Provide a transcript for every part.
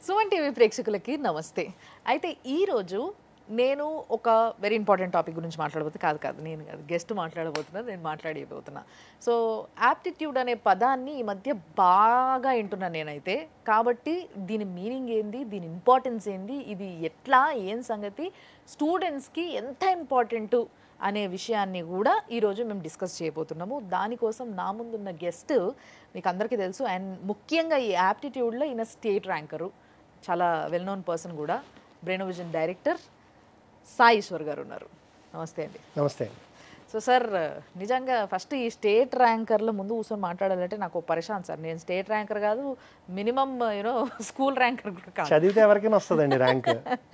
Suman TV ప్రేక్షకులకి నమస్తే అయితే ఈరోజు నేను ఒక వెరీ ఇంపార్టెంట్ టాపిక్ గురించి మాట్లాడబోతే కాదు కాదు నేను కాదు గెస్ట్ మాట్లాడబోతున్నా నేను మాట్లాడబోతున్నా సో యాప్టిట్యూడ్ అనే పదాన్ని ఈ మధ్య బాగా వింటున్నాను నేనైతే కాబట్టి దీని మీనింగ్ ఏంది దీని ఇంపార్టెన్స్ ఏంది ఇది ఎట్లా ఏం సంగతి స్టూడెంట్స్కి ఎంత ఇంపార్టెంట్ అనే విషయాన్ని కూడా ఈరోజు మేము డిస్కస్ చేయబోతున్నాము దానికోసం నా ముందున్న గెస్ట్ మీకు అందరికీ తెలుసు అండ్ ముఖ్యంగా ఈ యాప్టిట్యూడ్లో ఈయన స్టేట్ ర్యాంకరు చాలా వెల్ నోన్ పర్సన్ కూడా brain vision director Sai Eshwar గారు ఉన్నారు నమస్తే అండి నమస్తే సో సార్ నిజంగా ఫస్ట్ ఈ స్టేట్ ర్యాంకర్లో ముందు కూర్చొని మాట్లాడాలంటే నాకు పరిశాన్ సార్ నేను స్టేట్ ర్యాంకర్ కాదు మినిమం యూనో స్కూల్ ర్యాంకర్ కూడా కాదు చదివితే ఎవరికైనా వస్తుందండి rank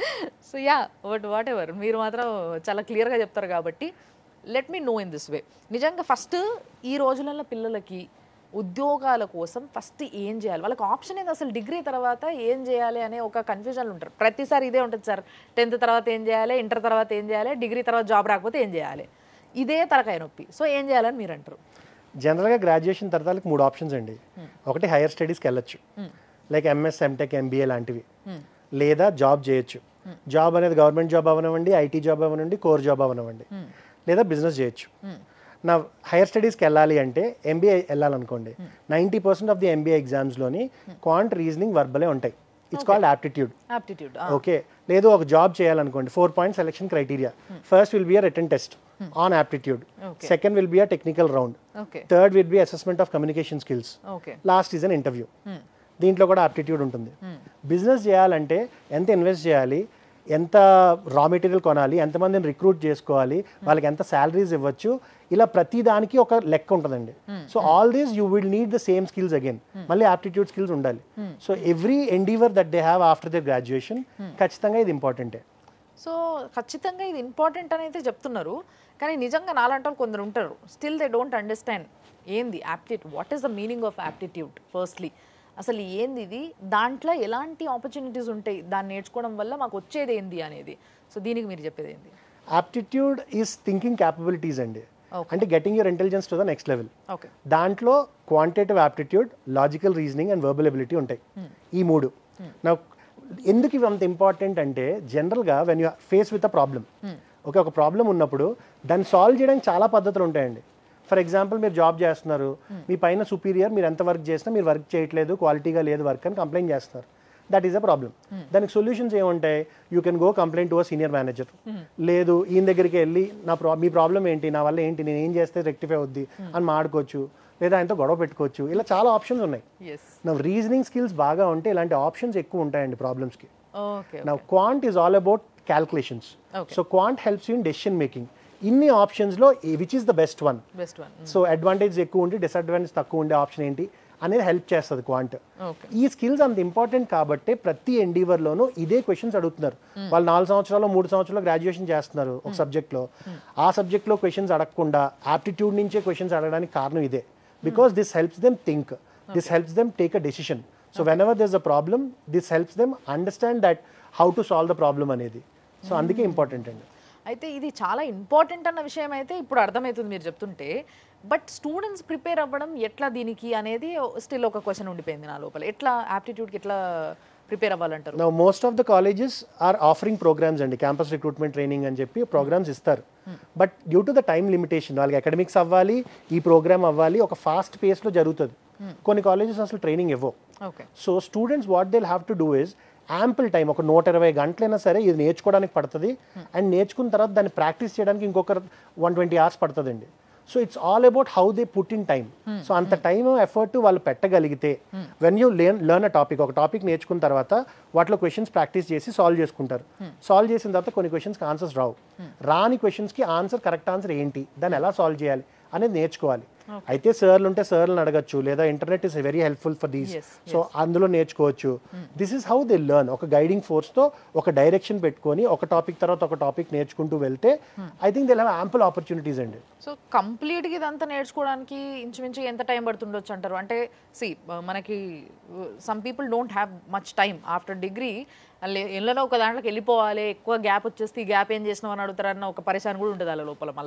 so yeah but whatever మీరు మాత్రం చాలా క్లియర్గా చెప్తారు కాబట్టి let me know in this way నిజంగా ఫస్ట్ ఈ రోజులలో పిల్లలకి ఉద్యోగాల కోసం ఫస్ట్ ఏం చేయాలి వాళ్ళకి ఆప్షన్ ఏంది అసలు డిగ్రీ తర్వాత ఏం చేయాలి అనే ఒక కన్ఫ్యూజన్లు ఉంటారు ప్రతిసారి ఇదే ఉంటుంది సార్ టెన్త్ తర్వాత ఏం చేయాలి ఇంటర్ తర్వాత ఏం చేయాలి డిగ్రీ తర్వాత జాబ్ రాకపోతే ఏం చేయాలి ఇదే తలకాయ నొప్పి సో ఏం చేయాలని మీరు అంటారు జనరల్గా గ్రాడ్యుయేషన్ తర్వాత వాళ్ళకి మూడు ఆప్షన్స్ అండి ఒకటి హైయర్ స్టడీస్కి వెళ్ళొచ్చు లైక్ ఎంఎస్ ఎంటెక్ ఎంబీఏ లాంటివి లేదా జాబ్ చేయొచ్చు జాబ్ అనేది గవర్నమెంట్ జాబ్ అవనివ్వండి ఐటీ జాబ్ అవనివ్వండి కోర్ జాబ్ అవనివ్వండి లేదా బిజినెస్ చేయొచ్చు నా హైయర్ స్టడీస్కి వెళ్ళాలి అంటే ఎంబీఏ వెళ్ళాలనుకోండి ninety percent of the MBA ఎగ్జామ్స్లోని క్వాంట్ రీజనింగ్ వర్బలే ఉంటాయి it's called aptitude aptitude okay లేదు ఒక జాబ్ చేయాలనుకోండి four point selection criteria first will be a written test on aptitude Okay. Second will be a technical round okay third will be assessment of communication skills okay last is an interview దీంట్లో కూడా aptitude ఉంటుంది business చేయాలంటే ఎంత invest చేయాలి ఎంత raw material కొనాలి ఎంతమందిని recruit చేసుకోవాలి వాళ్ళకి ఎంత శాలరీస్ ఇవ్వచ్చు ఇలా ప్రతి దానికి ఒక లెక్క ఉంటుందండి so all these you will need the same skills again మళ్ళీ ఆప్టిట్యూడ్ స్కిల్స్ ఉండాలి so every endeavour that they have after the graduation ఖచ్చితంగా ఇది ఇంపార్టెంటే సో ఖచ్చితంగా ఇది ఇంపార్టెంట్ అని అయితే చెప్తున్నారు కానీ నిజంగా నాలంటి వాళ్ళు కొందరు ఉంటారు స్టిల్ దే డోంట్ అండర్స్టాండ్ ఏంది aptitude what is the meaning of aptitude firstly అసలు ఏంది ఇది దాంట్లో ఎలాంటి ఆపర్చునిటీస్ ఉంటాయి దాన్ని నేర్చుకోవడం వల్ల మాకు వచ్చేది ఏంది అనేది సో దీనికి మీరు చెప్పేది ఏంది ఆప్టిట్యూడ్ ఈస్ థింకింగ్ క్యాపబిలిటీస్ అండి అంటే getting your intelligence to the next level okay దాంట్లో quantitative aptitude logical reasoning and verbal ability ఉంటాయి ఈ మూడు నా ఎందుకు ఇవి అంత ఇంపార్టెంట్ అంటే జనరల్గా when you face with a problem okay ఒక ప్రాబ్లం ఉన్నప్పుడు దాన్ని సాల్వ్ చేయడానికి చాలా పద్ధతులు ఉంటాయండి ఫర్ ఎగ్జాంపుల్ మీరు జాబ్ చేస్తున్నారు మీ పైన సుపీరియర్ మీరు ఎంత వర్క్ చేసినా మీరు వర్క్ చేయట్లేదు క్వాలిటీగా లేదు వర్క్ అని కంప్లైంట్ చేస్తున్నారు దట్ ఈస్ అ ప్రాబ్లం దానికి సొల్యూషన్స్ ఏముంటాయి you can go complaint to a senior manager లేదు ఈయన దగ్గరికి వెళ్ళి నా ప్రా మీ ప్రాబ్లం ఏంటి నా వల్ల ఏంటి నేను ఏం చేస్తే రెక్టిఫై అవుద్ది అని మాడుకోవచ్చు లేదా ఆయనతో గొడవ పెట్టుకోవచ్చు ఇలా చాలా ఆప్షన్స్ ఉన్నాయి ఎస్ నా రీజనింగ్ స్కిల్స్ బాగా ఉంటే ఇలాంటి ఆప్షన్స్ ఎక్కువ ఉంటాయండి ప్రాబ్లమ్స్కి ఓకే నా quant is all about calculations so quant helps you in decision making ఇన్ని ఆప్షన్స్లో which is the best one best one so advantage ఎక్కువ ఉండి డిసడ్వాంటేజ్ తక్కువ ఉండే ఆప్షన్ ఏంటి అనేది హెల్ప్ చేస్తుంది క్వాంట్ ఓకే ఈ స్కిల్స్ అంత ఇంపార్టెంట్ కాబట్టి ప్రతి ఎండీవర్లోనూ ఇదే క్వశ్చన్స్ అడుగుతున్నారు వాళ్ళు నాలుగు సంవత్సరాలు మూడు సంవత్సరాలు గ్రాడ్యుయేషన్ చేస్తున్నారు ఒక సబ్జెక్ట్లో ఆ సబ్జెక్ట్లో క్వశ్చన్స్ అడగకుండా ఆప్టిట్యూడ్ నుంచే క్వశ్చన్స్ అడగడానికి కారణం ఇదే because this helps them think this helps them take a decision so whenever this a problem this helps them understand that how to solve the problem అనేది సో అందుకే important అండి అయితే ఇది చాలా ఇంపార్టెంట్ అన్న విషయం అయితే ఇప్పుడు అర్థమవుతుంది మీరు చెప్తుంటే బట్ స్టూడెంట్స్ ప్రిపేర్ అవ్వడం ఎట్లా దీనికి అనేది స్టిల్ ఒక క్వశ్చన్ ఉండిపోయింది నా లోపల ఎట్లా యాప్టిట్యూడ్కి ఎట్లా ప్రిపేర్ అవ్వాలంటారు now most of the colleges are offering programs అండి క్యాంపస్ రిక్రూట్మెంట్ ట్రైనింగ్ అని చెప్పి ప్రోగ్రామ్స్ ఇస్తారు but due to the time limitation వాళ్ళకి అకాడమిక్స్ అవ్వాలి ఈ ప్రోగ్రామ్ అవ్వాలి ఒక ఫాస్ట్ పేస్లో జరుగుతుంది కొన్ని కాలేజెస్ అసలు ట్రైనింగ్ ఇవ్వవు okay so students what they have to do is ample time ఒక నూట ఇరవై గంటలైనా సరే ఇది నేర్చుకోవడానికి పడుతుంది అండ్ నేర్చుకున్న తర్వాత దాన్ని ప్రాక్టీస్ చేయడానికి ఇంకొక వన్ ట్వంటీ అవర్స్ పడుతుందండి so it's all about how they put in time so అంత టైం ఎఫర్ట్ వాళ్ళు పెట్టగలిగితే when you learn learn a topic ఒక టాపిక్ నేర్చుకున్న తర్వాత వాటిలో క్వశ్చన్స్ ప్రాక్టీస్ చేసి సాల్వ్ చేసుకుంటారు సాల్వ్ చేసిన తర్వాత కొన్ని క్వశ్చన్స్కి ఆన్సర్స్ రావు రాని క్వశ్చన్స్కి ఆన్సర్ కరెక్ట్ ఆన్సర్ ఏంటి దాన్ని ఎలా సాల్వ్ చేయాలి అనేది నేర్చుకోవాలి అయితే సర్లు ఉంటే సర్లను అడగచ్చు లేదా internet is very helpful for these Yes, so అందులో నేర్చుకోవచ్చు this is how they learn ఒక గైడింగ్ ఫోర్స్తో ఒక డైరెక్షన్ పెట్టుకొని ఒక టాపిక్ తర్వాత ఒక టాపిక్ నేర్చుకుంటూ వెళ్తే I think they have ample opportunities అండి సో కంప్లీట్గా ఇదంతా నేర్చుకోవడానికి ఇంచుమించు ఎంత టైం పడుతుండొచ్చు అంటారు అంటే సి మనకి some people don't have much time after degree ఎల్లనో ఒక దాంట్లోకి వెళ్ళిపోవాలి ఎక్కువ గ్యాప్ వచ్చేస్తే ఈ గ్యాప్ ఏం చేసినావు అని అడుగుతారన్న ఒక పరిశాన్ కూడా ఉంటుంది వాళ్ళ లోపల మళ్ళీ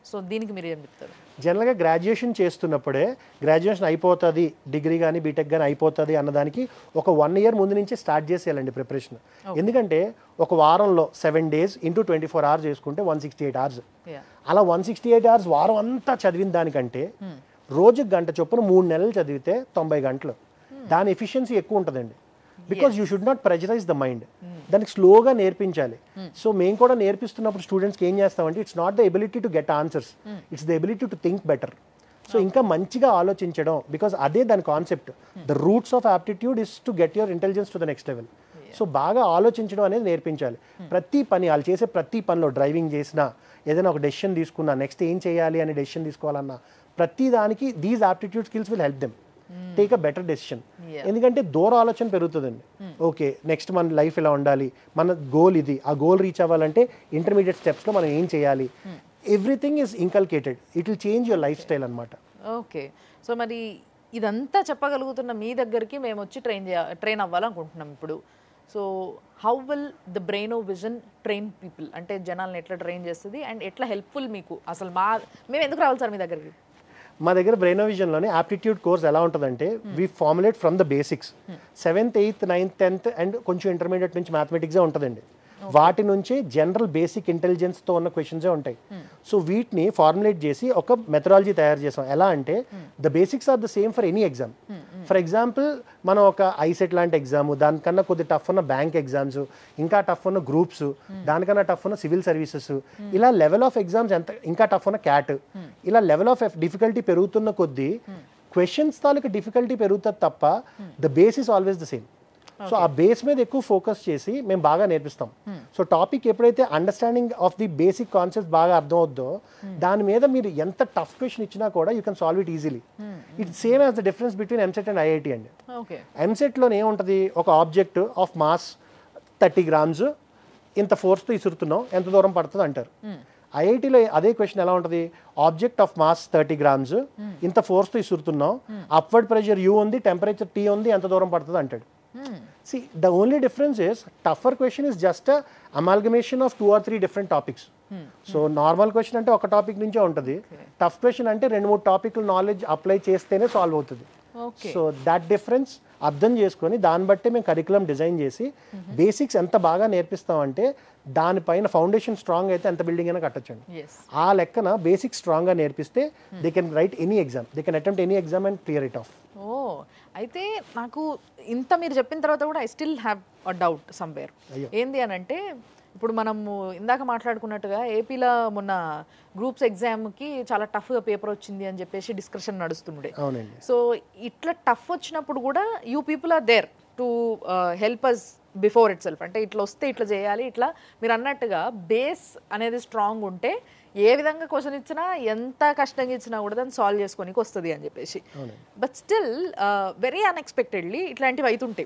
సో దీనికి మీరు ఏం చెప్తారు జనరల్గా గ్రాడ్యుయేషన్ చేస్తున్నప్పుడే గ్రాడ్యుయేషన్ అయిపోతుంది డిగ్రీ కానీ బీటెక్ కానీ అయిపోతుంది అన్నదానికి ఒక వన్ ఇయర్ ముందు నుంచి స్టార్ట్ చేసేయాలండి ప్రిపరేషన్ ఎందుకంటే ఒక వారంలో seven days into twenty four hours చేసుకుంటే one sixty eight hours yeah అలా వన్ సిక్స్టీ ఎయిట్ అవర్స్ వారం అంతా చదివిన దానికంటే రోజుకి గంట చొప్పున మూడు నెలలు చదివితే తొంభై గంటలు దాని ఎఫిషియన్సీ ఎక్కువ ఉంటుందండి because you should not pressurise the mind దానికి స్లోగా నేర్పించాలి సో మేము కూడా నేర్పిస్తున్నప్పుడు స్టూడెంట్స్కి ఏం చేస్తామంటే it's not the ability to get answers it's the ability to think better so ఇంకా మంచిగా ఆలోచించడం బికాజ్ అదే దాని concept the roots of aptitude is to get your intelligence to the next level so బాగా ఆలోచించడం అనేది నేర్పించాలి ప్రతి పని వాళ్ళు చేసే ప్రతి పనిలో డ్రైవింగ్ చేసినా ఏదైనా ఒక డెసిషన్ తీసుకున్నా నెక్స్ట్ ఏం చేయాలి అనే డెసిషన్ తీసుకోవాలన్నా ప్రతి దానికి these aptitude skills will help them take a better decision Yeah. ఎందుకంటే దూర ఆలోచన పెరుగుతుందండి ఓకే నెక్స్ట్ మన లైఫ్ ఇలా ఉండాలి మన గోల్ ఇది ఆ గోల్ రీచ్ అవ్వాలంటే ఇంటర్మీడియట్ స్టెప్స్లో మనం ఏం చేయాలి everything is inculcated it will change your lifestyle అనమాట ఓకే సో మరి ఇదంతా చెప్పగలుగుతున్న మీ దగ్గరికి మేము వచ్చి ట్రైన్ చేయ ట్రైన్ అవ్వాలనుకుంటున్నాం ఇప్పుడు so how will the brain of vision train people అంటే జనాల్ని ఎట్లా ట్రైన్ చేస్తుంది అండ్ ఎట్లా హెల్ప్ఫుల్ మీకు అసలు మా మేము ఎందుకు రావాలి సార్ మీ దగ్గరికి మా దగ్గర బ్రెయిన్ విజన్లోనే ఆప్టిట్యూడ్ కోర్స్ ఎలా ఉంటుందంటే we formulate from the basics seventh eighth ninth tenth and కొంచెం ఇంటర్మీడియట్ నుంచి మ్యాథమెటిక్సే ఉంటుందండి వాటి నుంచి జనరల్ బేసిక్ ఇంటెలిజెన్స్తో ఉన్న క్వశ్చన్సే ఉంటాయి సో వీటిని ఫార్ములేట్ చేసి ఒక మెథడాలజీ తయారు చేసాం ఎలా అంటే the basics are the same for any exam for example మనం ఒక ఐసెట్ లాంటి ఎగ్జామ్ దానికన్నా కొద్ది టఫ్ ఉన్న బ్యాంక్ ఎగ్జామ్స్ ఇంకా టఫ్ ఉన్న గ్రూప్స్ దానికన్నా టఫ్ ఉన్న సివిల్ సర్వీసెస్ ఇలా లెవెల్ ఆఫ్ ఎగ్జామ్స్ ఎంత ఇంకా టఫ్ ఉన్న క్యాట్ ఇలా లెవెల్ ఆఫ్ డిఫికల్టీ పెరుగుతున్న కొద్దీ క్వశ్చన్స్ తాలూకు డిఫికల్టీ పెరుగుతుంది తప్ప the base is always the same so ఆ బేస్ మీద ఎక్కువ ఫోకస్ చేసి మేము బాగా నేర్పిస్తాం సో టాపిక్ ఎప్పుడైతే understanding of the basic concept బాగా అర్థం అవుద్దో దాని మీద మీరు ఎంత టఫ్ క్వశ్చన్ ఇచ్చినా కూడా you can solve it easily it same as the difference between EAMCET and IIT అండి ఓకే ఎంసెట్లోనే ఏముంటుంది ఒక object of mass thirty grams ఇంత ఫోర్స్తో ఇసురుతున్నాం ఎంత దూరం పడుతుంది అంటారు ఐఐటిలో అదే క్వశ్చన్ ఎలా ఉంటుంది object of mass thirty grams ఇంత ఫోర్స్తో ఇసురుతున్నాం అప్వర్డ్ ప్రెషర్ యూ ఉంది టెంపరేచర్ టీ ఉంది ఎంత దూరం పడుతుంది అంటాడు see the only difference is tougher question is just amalgamation of two or three different topics so normal question అంటే ఒక టాపిక్ నుంచే ఉంటుంది టఫ్ క్వశ్చన్ అంటే రెండు మూడు టాపిక్లు నాలెడ్జ్ అప్లై చేస్తేనే సాల్వ్ అవుతుంది ఓకే సో దాట్ డిఫరెన్స్ అర్థం చేసుకొని దాన్ని బట్టి మేము కరికులం డిజైన్ చేసి బేసిక్స్ ఎంత బాగా నేర్పిస్తామంటే దానిపైన ఫౌండేషన్ స్ట్రాంగ్ అయితే ఎంత బిల్డింగ్ అయినా కట్టొచ్చండి ఎస్ ఆ లెక్కన బేసిక్స్ స్ట్రాంగ్గా నేర్పిస్తే they can write any exam they can attempt any exam and clear it off ఓ అయితే నాకు ఇంత మీరు చెప్పిన తర్వాత కూడా I still have a doubt somewhere అయ్యో. ఏంది అని అంటే ఇప్పుడు మనము ఇందాక మాట్లాడుకున్నట్టుగా ఏపీలో మొన్న గ్రూప్స్ ఎగ్జామ్కి చాలా టఫ్గా పేపర్ వచ్చింది అని చెప్పేసి డిస్కషన్ నడుస్తుండే అవునండి సో ఇట్లా టఫ్ వచ్చినప్పుడు కూడా you people are there to help us before itself అంటే ఇట్లా వస్తే ఇట్లా చేయాలి ఇట్లా మీరు అన్నట్టుగా బేస్ అనేది స్ట్రాంగ్ ఉంటే ఏ విధంగా క్వశ్చన్ ఇచ్చినా ఎంత కష్టంగా ఇచ్చినా కూడా దాన్ని సాల్వ్ చేసుకోనికి వస్తుంది అని చెప్పేసి బట్ స్టిల్ వెరీ అన్ఎక్స్పెక్టెడ్లీ ఇట్లాంటివి అవుతుంటాయి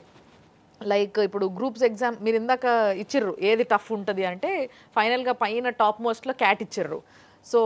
లైక్ ఇప్పుడు గ్రూప్స్ ఎగ్జామ్ మీరు ఇందాక ఇచ్చిర్రు ఏది టఫ్ ఉంటుంది అంటే ఫైనల్గా పైన టాప్ మోస్ట్లో క్యాట్ ఇచ్చిర్రు సో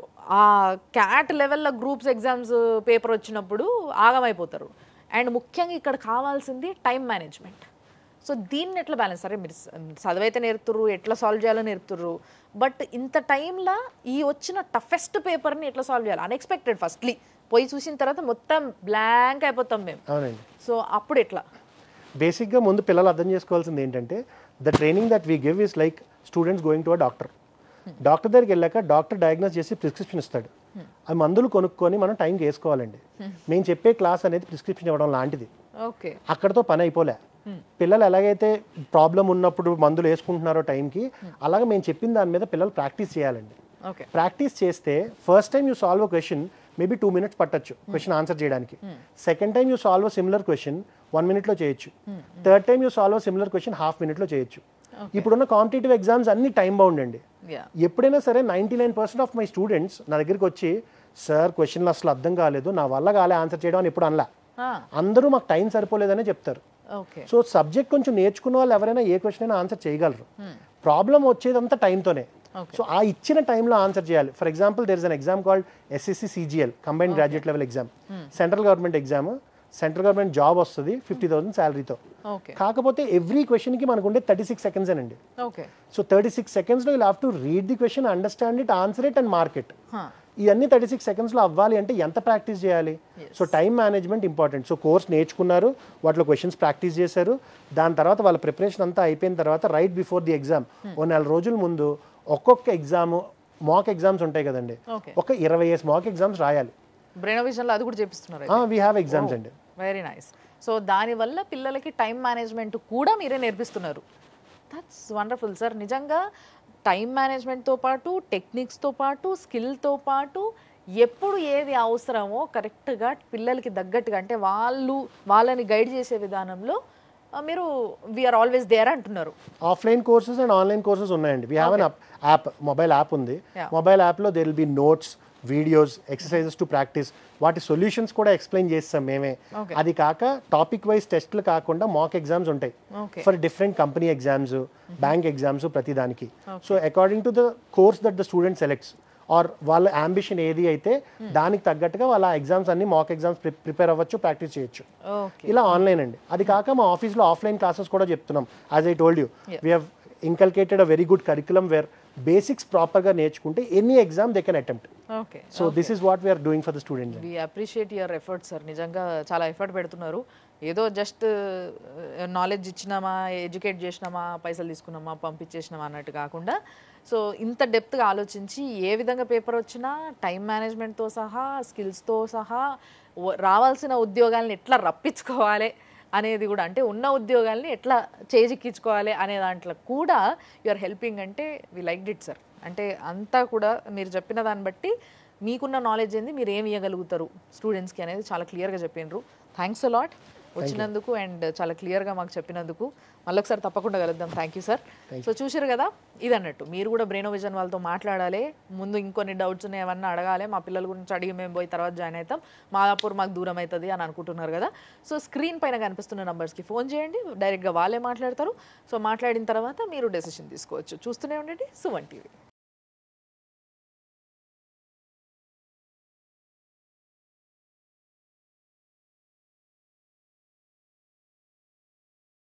ఆ క్యాట్ లెవెల్లో గ్రూప్స్ ఎగ్జామ్స్ పేపర్ వచ్చినప్పుడు ఆగమైపోతారు అండ్ ముఖ్యంగా ఇక్కడ కావాల్సింది టైం మేనేజ్మెంట్ సో దీన్ని ఎట్లా బ్యాలెన్స్ సరే మీరు స- చదివైతే నేర్పుతుర్రు ఎట్లా సాల్వ్ చేయాలో నేర్పుతుర్రు బట్ ఇంత టైంలో ఈ వచ్చిన టఫెస్ట్ పేపర్ని ఎట్లా సాల్వ్ చేయాలి అన్ఎక్స్పెక్టెడ్ ఫస్ట్లీ పోయి చూసిన తర్వాత మొత్తం బ్లాంక్ అయిపోతాం మేము అవునండి సో అప్పుడు ఎట్లా బేసిక్గా ముందు పిల్లలు అర్థం చేసుకోవాల్సింది ఏంటంటే the training that we give is like students going to a doctor doctor దగ్గరికి వెళ్ళాక డాక్టర్ డయాగ్నోస్ చేసి ప్రిస్క్రిప్షన్ ఇస్తాడు ఆ మందులు కొనుక్కొని మనం టైంకి వేసుకోవాలండి మేము చెప్పే క్లాస్ అనేది ప్రిస్క్రిప్షన్ ఇవ్వడం లాంటిది ఓకే అక్కడతో పని అయిపోలే పిల్లలు ఎలాగైతే ప్రాబ్లం ఉన్నప్పుడు మందులు వేసుకుంటున్నారో టైంకి అలాగే మేము చెప్పిన దాని మీద పిల్లలు ప్రాక్టీస్ చేయాలండి ఓకే ప్రాక్టీస్ చేస్తే first time you solve a question maybe two minutes పట్టచ్చు క్వశ్చన్ ఆన్సర్ చేయడానికి second time you solve a similar question one మినిట్లో చేయొచ్చు third time you solve a similar question half మినిట్లో చేయొచ్చు ఇప్పుడున్న కాంపిటేటివ్ ఎగ్జామ్స్ అన్ని time bound అండి yeah ఎప్పుడైనా సరే ninety nine percent of my students నా దగ్గరికి వచ్చి సార్ క్వశ్చన్లు అసలు అర్థం కాలేదు నా వల్ల కాలే ఆన్సర్ చేయడం అని ఎప్పుడు అనలా అందరూ మాకు టైం సరిపోలేదనే చెప్తారు ఓకే సో సబ్జెక్ట్ కొంచెం నేర్చుకున్న వాళ్ళు ఎవరైనా ఏ క్వశ్చన్ అయినా ఆన్సర్ చేయగలరు ప్రాబ్లం వచ్చేదంతా టైంతోనే సో ఆ ఇచ్చిన టైంలో ఆన్సర్ చేయాలి for example there is an exam called SSC CGL combine graduate level exam central government exam central government job వస్తుంది ఫిఫ్టీ థౌసండ్ శాలరీతో ఓకే కాకపోతే ఎవ్రీ క్వశ్చన్కి మనకు ఉండే థర్టీ సిక్స్ సెకండ్స్ అండి ఓకే సో థర్టీ సిక్స్ సెకండ్స్లో you have to read the question understand it answer it and mark it ఇవన్నీ థర్టీ సిక్స్ సెకండ్స్లో అవ్వాలి అంటే ఎంత ప్రాక్టీస్ చేయాలి so time management important so course నేర్చుకున్నారు వాటిలో క్వశ్చన్స్ ప్రాక్టీస్ చేశారు దాని తర్వాత వాళ్ళ ప్రిపరేషన్ అంతా అయిపోయిన తర్వాత రైట్ బిఫోర్ ది ఎగ్జామ్ ఓ నెల రోజుల ముందు ఒక్కొక్క ఎగ్జామ్ మాక్ ఎగ్జామ్స్ ఉంటాయి కదండి ఓకే ఒక ఇరవై ఇయర్స్ మాక్ ఎగ్జామ్స్ రాయాలి బ్రెనోవిజన్లో అది కూడా చేపిస్తున్నారు వీ హ్యావ్ ఎగ్జామ్స్ అండి వెరీ నైస్ సో దానివల్ల పిల్లలకి టైం మేనేజ్మెంట్ కూడా మీరే నేర్పిస్తున్నారు దట్స్ వండర్ఫుల్ సార్ నిజంగా టైం మేనేజ్మెంట్తో పాటు టెక్నిక్స్తో పాటు స్కిల్తో పాటు ఎప్పుడు ఏది అవసరమో కరెక్ట్గా పిల్లలకి తగ్గట్టుగా అంటే వాళ్ళు వాళ్ళని గైడ్ చేసే విధానంలో ఆ, మీరు వీఆర్ ఆల్వేస్ దేర్ అంటున్నారు offline courses and online courses ఉన్నాయండి we have an app mobile app ఉంది Yeah. మొబైల్ యాప్లో there will be notes videos exercises to practice వాటి సొల్యూషన్స్ కూడా ఎక్స్ప్లెయిన్ చేస్తాం మేమే Okay. అది కాక టాపిక్ వైజ్ టెస్ట్లు కాకుండా మాక్ ఎగ్జామ్స్ ఉంటాయి okay for different company exams bank exams ప్రతి దానికి so according to the course that the student selects or వాళ్ళ అంబిషన్ ఏది అయితే దానికి తగ్గట్టుగా వాళ్ళ ఎగ్జామ్స్ అన్ని మాక్ ఎగ్జామ్స్ ప్రిపేర్ అవ్వచ్చు ప్రాక్టీస్ చేయొచ్చు ఓకే ఇలా ఆన్లైన్ అండి అది కాక మా ఆఫీస్లో ఆఫ్లైన్ క్లాసెస్ కూడా చెప్తున్నాం as I told you we have inculcated a very good curriculum where basics ప్రాపర్గా నేర్చుకుంటే any exam they can attempt okay so this is what we are doing for the students we appreciate your effort sir నిజంగా చాలా effort పెడుతున్నారు ఏదో just knowledge ఇచ్చినామా educate చేసినామా పైసలు తీసుకున్నామా పంపించేసినామా అన్నట్టు కాకుండా సో ఇంత డెప్త్గా ఆలోచించి ఏ విధంగా పేపర్ వచ్చినా టైం మేనేజ్మెంట్తో సహా స్కిల్స్తో సహా వ- రావాల్సిన ఉద్యోగాలను ఎట్లా రప్పించుకోవాలి అనేది కూడా అంటే ఉన్న ఉద్యోగాల్ని ఎట్లా చేజిక్కించుకోవాలి అనే దాంట్లో కూడా యు ఆర్ హెల్పింగ్ అంటే వి లైక్ ఇట్ సార్ అంటే అంతా కూడా మీరు చెప్పిన దాన్ని బట్టి మీకున్న నాలెడ్జ్ ఏంది మీరు ఏమి ఇవ్వగలుగుతారు స్టూడెంట్స్కి అనేది చాలా క్లియర్గా చెప్పినారు థ్యాంక్స్ అలాట్ వచ్చినందుకు అండ్ చాలా క్లియర్గా మాకు చెప్పినందుకు మళ్ళొకసారి తప్పకుండా కలుద్దాం థ్యాంక్ యూ సార్ సో చూసారు కదా ఇది అన్నట్టు మీరు కూడా బ్రెయిన్ విజన్ వాళ్ళతో మాట్లాడాలి ముందు ఇంకొన్ని డౌట్స్ ఉన్నాయి ఏమన్నా అడగాలి మా పిల్లల గురించి అడిగి మేము పోయి తర్వాత జాయిన్ అవుతాం మాదాపూర్ మాకు దూరం అవుతుంది అని అనుకుంటున్నారు కదా సో స్క్రీన్ పైన కనిపిస్తున్న నంబర్స్కి ఫోన్ చేయండి డైరెక్ట్గా వాళ్ళే మాట్లాడతారు సో మాట్లాడిన తర్వాత మీరు డెసిషన్ తీసుకోవచ్చు చూస్తూనే ఉండండి సువన్ టీవీ